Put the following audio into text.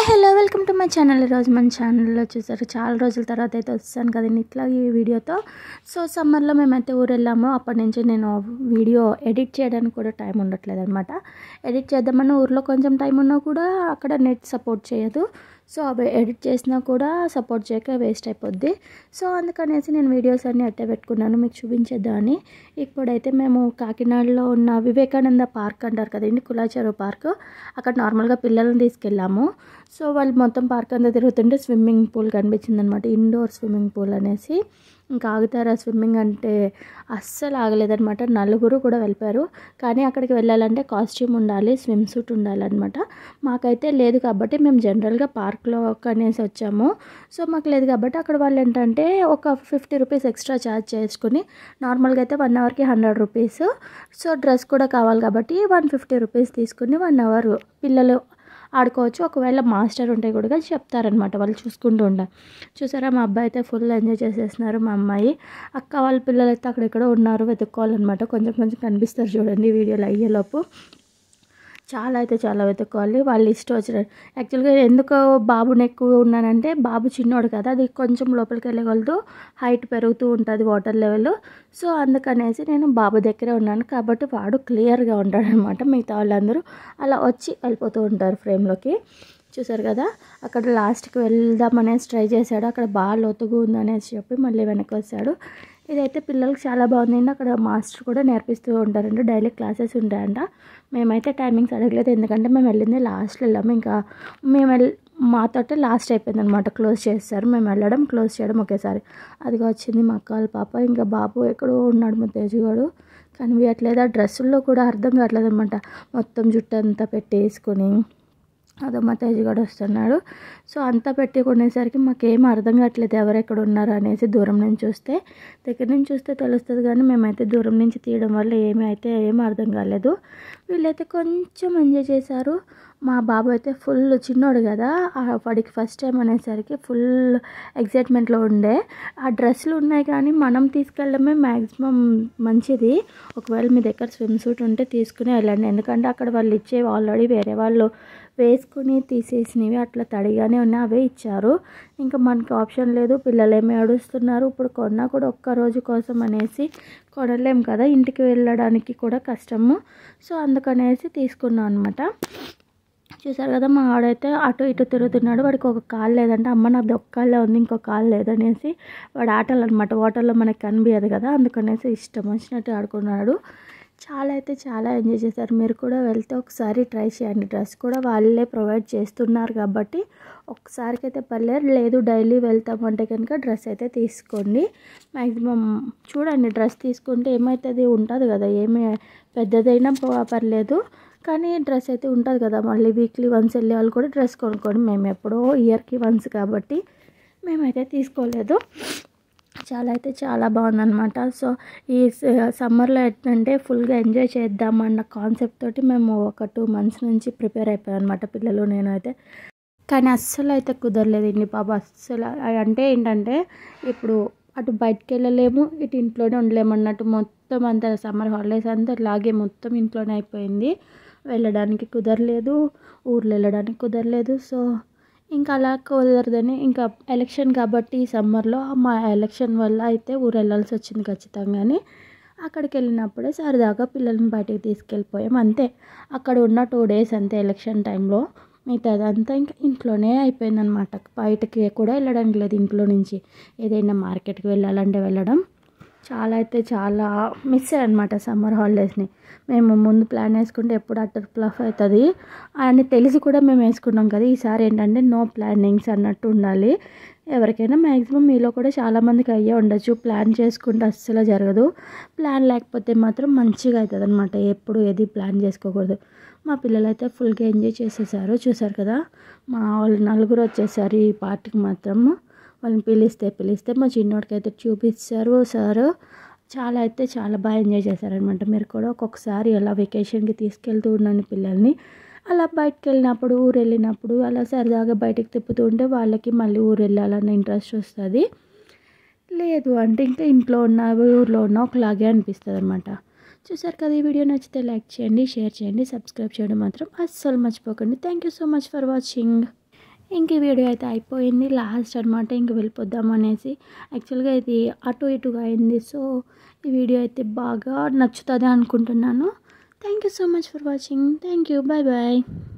hello welcome to my channel ఈరోజు మన ఛానల్లో చూసారు చాలా రోజుల తర్వాత అయితే వస్తాను కదండి ఇట్లా ఈ వీడియోతో సో సమ్మర్లో మేమైతే ఊరు వెళ్ళాము అప్పటి నుంచి నేను వీడియో ఎడిట్ చేయడానికి కూడా టైం ఉండట్లేదు అనమాట ఎడిట్ చేద్దామన్న ఊర్లో కొంచెం టైం ఉన్నా కూడా అక్కడ నెట్ సపోర్ట్ చేయదు సో అవి ఎడిట్ చేసినా కూడా సపోర్ట్ చేయక వేస్ట్ అయిపోద్ది సో అందుకనేసి నేను వీడియోస్ అన్నీ అట్టే పెట్టుకున్నాను మీకు చూపించేద్దామని ఇప్పుడైతే మేము కాకినాడలో ఉన్న వివేకానంద పార్క్ అంటారు కదండి కులాచెరువు పార్క్ అక్కడ నార్మల్గా పిల్లల్ని తీసుకెళ్ళాము సో వాళ్ళు మొత్తం పార్క్ అంతా తిరుగుతుంటే స్విమ్మింగ్ పూల్ కనిపించింది అనమాట ఇండోర్ స్విమ్మింగ్ పూల్ అనేసి ఇంకా ఆగుతారా స్విమ్మింగ్ అంటే అస్సలు ఆగలేదనమాట నలుగురు కూడా వెళ్ళిపోయారు కానీ అక్కడికి వెళ్ళాలంటే కాస్ట్యూమ్ ఉండాలి స్విమ్ సూట్ ఉండాలన్నమాట మాకైతే లేదు కాబట్టి మేము జనరల్గా పార్క్లో అనేసి వచ్చాము సో మాకు లేదు కాబట్టి అక్కడ వాళ్ళు ఏంటంటే ఒక ఫిఫ్టీ రూపీస్ ఎక్స్ట్రా ఛార్జ్ చేసుకుని నార్మల్గా అయితే వన్ అవర్కి హండ్రెడ్ రూపీస్ సో డ్రెస్ కూడా కావాలి కాబట్టి వన్ ఫిఫ్టీ రూపీస్ తీసుకుని వన్ అవర్ పిల్లలు ఆడుకోవచ్చు ఒకవేళ మాస్టర్ ఉంటే కూడా చెప్తారనమాట వాళ్ళు చూసుకుంటూ ఉంటారు చూసారా మా అబ్బాయి అయితే ఫుల్ ఎంజాయ్ చేసేస్తున్నారు మా అమ్మాయి అక్క వాళ్ళ పిల్లలు అయితే అక్కడెక్కడ ఉన్నారు వెతుక్కోవాలన్నమాట కొంచెం కొంచెం కనిపిస్తారు చూడండి వీడియోలో అయ్యేలోపు చాలా అయితే చాలా వెతుక్కోవాలి వాళ్ళు ఇష్టం వచ్చిన యాక్చువల్గా ఎందుకు బాబుని ఎక్కువ ఉన్నానంటే బాబు చిన్నోడు కదా అది కొంచెం లోపలికి వెళ్ళగలదు హైట్ పెరుగుతూ ఉంటుంది వాటర్ లెవెల్ సో అందుకనేసి నేను బాబు దగ్గరే ఉన్నాను కాబట్టి వాడు క్లియర్గా ఉంటాడనమాట మిగతా వాళ్ళందరూ అలా వచ్చి వెళ్ళిపోతూ ఉంటారు ఫ్రేమ్లోకి చూసారు కదా అక్కడ లాస్ట్కి వెళ్దామనేసి ట్రై చేశాడు అక్కడ బాగా లోతుగా ఉందనేసి చెప్పి మళ్ళీ వెనక్కి వచ్చాడు ఇదైతే పిల్లలకి చాలా బాగుందండి అక్కడ మాస్టర్ కూడా నేర్పిస్తూ ఉంటారంట డైలీ క్లాసెస్ ఉంటాయంట మేమైతే టైమింగ్స్ అడగలేదు ఎందుకంటే మేము వెళ్ళింది లాస్ట్లో వెళ్ళాము ఇంకా మేము వెళ్ళి మాతో లాస్ట్ అయిపోయింది అనమాట క్లోజ్ చేస్తారు మేము వెళ్ళడం క్లోజ్ చేయడం ఒకేసారి అదిగా వచ్చింది మా అక్క వాళ్ళ పాప ఇంకా బాబు ఎక్కడో ఉన్నాడు మా తేజుగాడు కనిపించట్లేదు ఆ డ్రెస్సుల్లో కూడా అర్థం కావట్లేదు అనమాట మొత్తం జుట్టు అంతా పెట్టేసుకొని అదో మా తేజుగాడు వస్తున్నాడు సో అంతా పెట్టి కొనేసరికి మాకేం అర్థం కావట్లేదు ఎవరెక్కడ ఉన్నారు అనేసి దూరం నుంచి చూస్తే దగ్గర నుంచి చూస్తే తెలుస్తుంది కానీ మేమైతే దూరం నుంచి తీయడం వల్ల ఏమీ అయితే ఏం అర్థం కాలేదు వీళ్ళైతే కొంచెం ఎంజాయ్ చేశారు మా బాబు అయితే ఫుల్ చిన్నోడు కదా వాడికి ఫస్ట్ టైం అనేసరికి ఫుల్ ఎగ్జైట్మెంట్లో ఉండే ఆ డ్రెస్సులు ఉన్నాయి కానీ మనం తీసుకెళ్ళడమే మ్యాక్సిమం మంచిది ఒకవేళ మీ దగ్గర స్విమ్ సూట్ ఉంటే తీసుకుని వెళ్ళండి ఎందుకంటే అక్కడ వాళ్ళు ఇచ్చేవి ఆల్రెడీ వేరే వాళ్ళు వేసుకుని తీసేసినవి అట్లా తడిగానే ఉన్నాయి అవే ఇచ్చారు ఇంకా మనకి ఆప్షన్ లేదు పిల్లలు ఏమి ఏడుస్తున్నారు ఇప్పుడు కొన్నా కూడా ఒక్క రోజు కోసం అనేసి కొనలేం కదా ఇంటికి వెళ్ళడానికి కూడా కష్టము సో అందుకనేసి తీసుకున్నాం అనమాట చూసారు కదా మా ఆడైతే అటు ఇటు తిరుగుతున్నాడు వాడికి ఒక కాలు లేదంటే అమ్మ నాది ఒక్క కాళ్ళే ఉంది ఇంకో కాలు లేదనేసి వాడు ఆటలు అనమాట వాటర్లో మనకి కనిపించదు కదా అందుకనేసి ఇష్టం వచ్చినట్టు ఆడుకున్నాడు చాలా అయితే చాలా ఎంజాయ్ చేశారు మీరు కూడా వెళ్తే ఒకసారి ట్రై చేయండి డ్రెస్ కూడా వాళ్ళే ప్రొవైడ్ చేస్తున్నారు కాబట్టి ఒకసారికి అయితే పర్లేదు లేదు డైలీ వెళ్తామంటే కనుక డ్రెస్ అయితే తీసుకోండి మ్యాక్సిమం చూడండి డ్రెస్ తీసుకుంటే ఏమవుతుంది ఉంటుంది కదా ఏమి పెద్దదైనా పర్లేదు కానీ డ్రెస్ అయితే ఉంటుంది కదా మళ్ళీ వీక్లీ వన్స్ వెళ్ళే వాళ్ళు కూడా డ్రెస్ కొనుక్కోండి మేము ఎప్పుడో ఇయర్కి వన్స్ కాబట్టి మేమైతే తీసుకోలేదు చాలా అయితే చాలా బాగుందన్నమాట సో ఈ సమ్మర్లో ఏంటంటే ఫుల్గా ఎంజాయ్ చేద్దామన్న కాన్సెప్ట్ తోటి మేము ఒక టూ మంత్స్ నుంచి ప్రిపేర్ అయిపోయాం అనమాట పిల్లలు నేనైతే కానీ అస్సలు అయితే కుదరలేదు ఇండి పాప అస్సలు అంటే ఏంటంటే ఇప్పుడు అటు బయటకు వెళ్ళలేము ఇటు ఇంట్లోనే ఉండలేము అన్నట్టు మొత్తం అంతా సమ్మర్ హాలిడేస్ అంతా ఇలాగే మొత్తం ఇంట్లోనే అయిపోయింది వెళ్ళడానికి కుదరలేదు ఊర్లో వెళ్ళడానికి కుదరలేదు సో ఇంకా అలా కుదరదని ఇంకా ఎలక్షన్ కాబట్టి సమ్మర్లో మా ఎలక్షన్ వల్ల అయితే ఊరు వెళ్ళాల్సి వచ్చింది ఖచ్చితంగానే అక్కడికి వెళ్ళినప్పుడే సరదాగా పిల్లల్ని బయటికి తీసుకెళ్ళిపోయాం అంతే అక్కడ ఉన్న టూ డేస్ అంతే ఎలక్షన్ టైంలో మిగతాదంతా ఇంకా ఇంట్లోనే అయిపోయిందనమాట బయటకి కూడా వెళ్ళడానికి లేదు ఇంట్లో నుంచి ఏదైనా మార్కెట్కి వెళ్ళాలంటే వెళ్ళడం చాలా అయితే చాలా మిస్ అయ్యనమాట సమ్మర్ హాలిడేస్ని మేము ముందు ప్లాన్ వేసుకుంటే ఎప్పుడు అట్టర్ ప్లఫ్ అవుతుంది అని తెలిసి కూడా మేము వేసుకున్నాం కదా ఈసారి ఏంటంటే నో ప్లానింగ్స్ అన్నట్టు ఉండాలి ఎవరికైనా మ్యాక్సిమం మీలో కూడా చాలామందికి అయ్యే ఉండొచ్చు ప్లాన్ చేసుకుంటే అస్సలు జరగదు ప్లాన్ లేకపోతే మాత్రం మంచిగా అవుతుంది అనమాట ఎప్పుడు ఏది ప్లాన్ చేసుకోకూడదు మా పిల్లలు అయితే ఫుల్గా ఎంజాయ్ చేసేసారు చూసారు కదా మా వాళ్ళు నలుగురు వచ్చేసారు ఈ పార్టీకి మాత్రం వాళ్ళని పిలిస్తే పిలిస్తే మా చిన్నోడికి అయితే చూపించారు సారు చాలా అయితే చాలా బాగా ఎంజాయ్ చేశారనమాట మీరు కూడా ఒక్కొక్కసారి అలా వెకేషన్కి తీసుకెళ్తూ ఉన్నాను పిల్లల్ని అలా బయటకు వెళ్ళినప్పుడు ఊరు వెళ్ళినప్పుడు అలా సరదాగా బయటకు తిప్పుతూ ఉంటే వాళ్ళకి మళ్ళీ ఊరు వెళ్ళాలన్న ఇంట్రెస్ట్ వస్తుంది లేదు అంటే ఇంకా ఇంట్లో ఉన్న ఊర్లో ఉన్న ఒకలాగే అనిపిస్తుంది అనమాట చూసారు కదా ఈ వీడియో నచ్చితే లైక్ చేయండి షేర్ చేయండి సబ్స్క్రైబ్ చేయడం మాత్రం అస్సలు మర్చిపోకండి thank you so much for watching ఇంక ఈ వీడియో అయితే అయిపోయింది లాస్ట్ అనమాట ఇంక వెళ్ళిపోద్దాం అనేసి యాక్చువల్గా ఇది అటు ఇటుగా అయింది సో ఈ వీడియో అయితే బాగా నచ్చుతుంది అనుకుంటున్నాను thank you so much for watching thank you bye bye